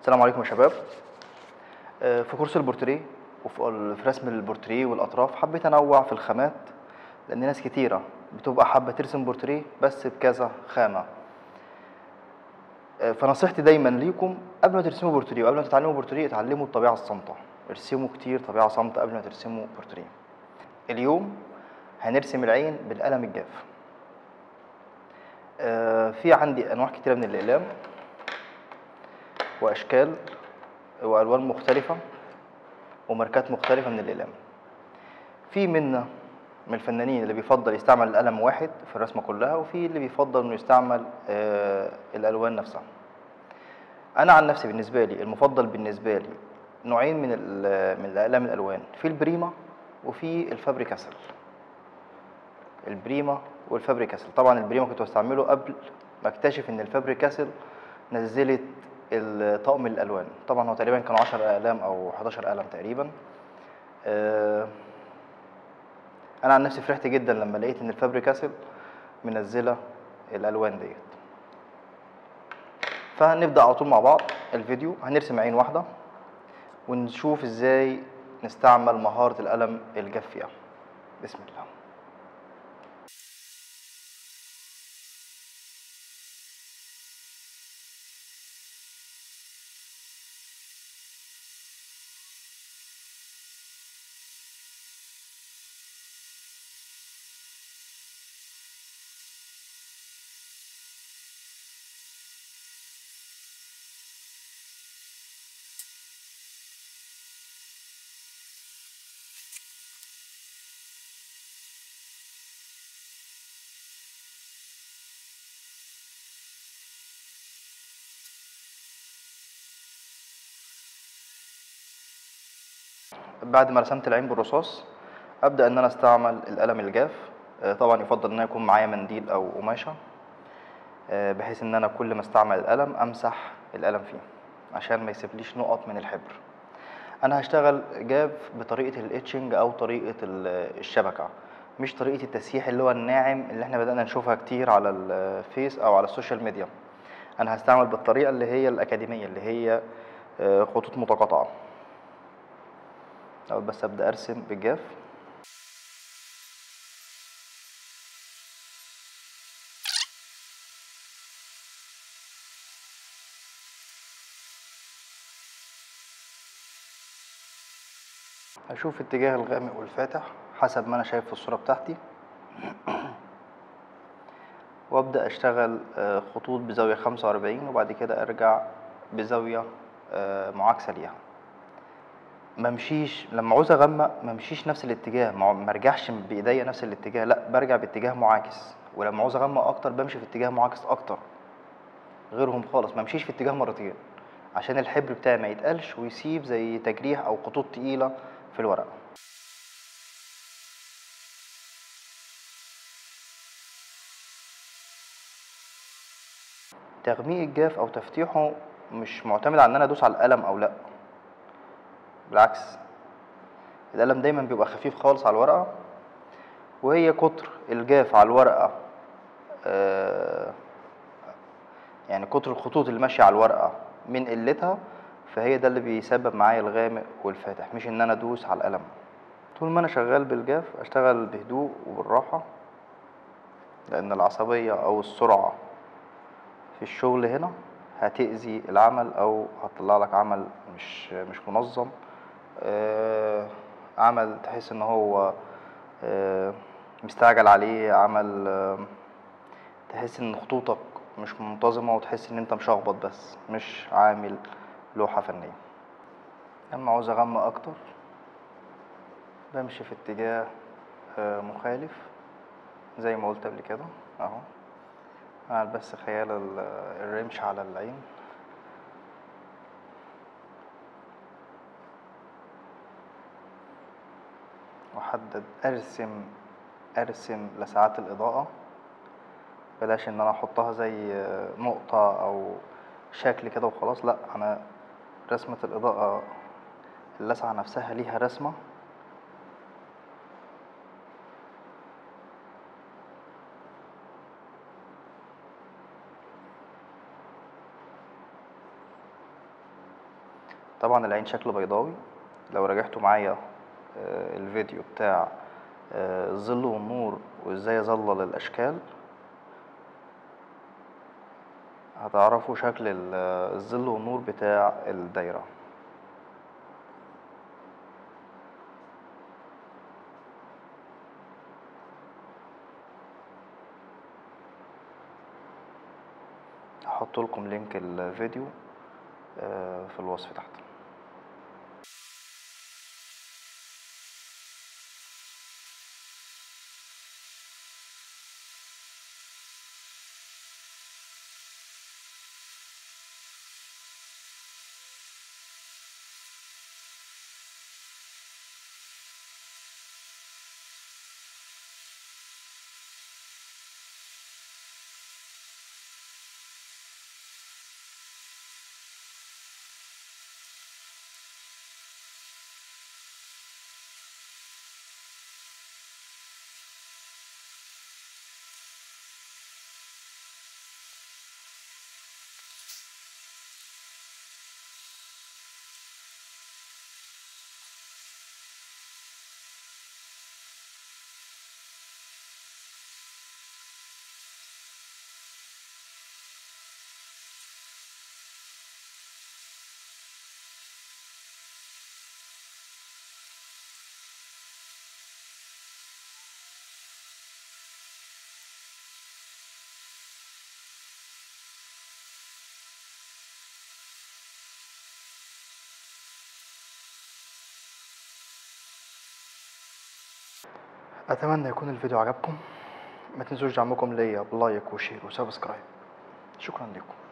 السلام عليكم يا شباب آه، في كورس البورتريه وفي في رسم البورتريه والاطراف حبيت انوع في الخامات لان ناس كتيره بتبقى حابه ترسم بورتريه بس بكذا خامه آه، فنصيحتي دايما ليكم قبل ما ترسموا بورتريه وقبل ما تتعلموا بورتريه اتعلموا الطبيعه الصامته ارسموا كتير طبيعه صامته قبل ما ترسموا بورتريه اليوم هنرسم العين بالقلم الجاف آه، في عندي انواع كتيره من الاقلام واشكال والوان مختلفه وماركات مختلفه من الاقلام في منا من الفنانين اللي بيفضل يستعمل القلم واحد في الرسمه كلها وفي اللي بيفضل انه يستعمل آه، الالوان نفسها انا عن نفسي بالنسبه لي المفضل بالنسبه لي نوعين من ال- من الاقلام الالوان في البريما وفي الفابريكاسل البريما والفابريكاسل طبعا البريما كنت بستعمله قبل ما اكتشف ان الفابريكاسل نزلت طقم الالوان طبعا هو تقريبا كانوا 10 اقلام او 11 قلم تقريبا آه، انا عن نفسي فرحت جدا لما لقيت ان الفابريكاسل منزله الالوان ديت فهنبدا على طول مع بعض الفيديو هنرسم عين واحده ونشوف ازاي نستعمل مهاره القلم الجاف فيها بسم الله بعد ما رسمت العين بالرصاص ابدا ان انا استعمل القلم الجاف آه، طبعا يفضل ان أنا يكون معايا منديل او قماشه آه، بحيث ان انا كل ما استعمل القلم امسح القلم فيه عشان ما يسيبليش نقط من الحبر انا هشتغل جاف بطريقه الاتشنج او طريقه ال- الشبكه مش طريقه التسييح اللي هو الناعم اللي احنا بدانا نشوفها كتير على الفيس او على السوشيال ميديا انا هستعمل بالطريقه اللي هي الاكاديميه اللي هي آه، خطوط متقاطعه أول بس أبدأ أرسم بالجاف هشوف اتجاه الغامق والفاتح حسب ما أنا شايف في الصورة بتاعتي وأبدأ أشتغل آه، خطوط بزاوية خمسة وأربعين وبعد كده أرجع بزاوية آه، معاكسة ليها ممشيش لما عاوز اغمق ممشيش نفس الاتجاه ما ما ارجعش بايديا نفس الاتجاه لا برجع باتجاه معاكس ولما عاوز اغمق اكتر بمشي في اتجاه معاكس اكتر غيرهم خالص ما امشيش في اتجاه مرتين عشان الحبر بتاعي ما يتقلش ويسيب زي تجريح او خطوط تقيله في الورقه تغميق الجاف او تفتيحه مش معتمد على ان انا ادوس على القلم او لا بالعكس القلم دايما بيبقى خفيف خالص على الورقة وهي كتر الجاف على الورقة آه، يعني كتر الخطوط اللي ماشية على الورقة من قلتها فهي ده اللي بيسبب معايا الغامق والفاتح مش ان انا ادوس على القلم طول ما انا شغال بالجاف اشتغل بهدوء وبالراحة لان العصبية او السرعة في الشغل هنا هتأذي العمل او هتطلع لك عمل مش مش منظم آه، عمل تحس ان هو آه، مستعجل عليه عمل آه، تحس ان خطوطك مش منتظمة وتحس ان انت مشخبط بس مش عامل لوحة فنية لما عاوز اغمق اكتر بمشي في اتجاه آه، مخالف زي ما قلت قبل كده اهو اعمل بس خيال ال- الرمش على العين واحدد ارسم ارسم لساعات الاضاءة بلاش ان انا احطها زي نقطة او شكل كده وخلاص لا انا رسمة الاضاءة اللسعة نفسها ليها رسمة طبعا العين شكل بيضاوي لو راجعتوا معايا آه، الفيديو بتاع آه، الظل والنور وازاي اظلل الاشكال هتعرفوا شكل ال- الظل والنور بتاع الدايرة هحط لكم لينك الفيديو آه، في الوصف تحت اتمنى يكون الفيديو عجبكم ما تنسوش دعمكم ليا بلايك وشير وسبسكرايب شكرا لكم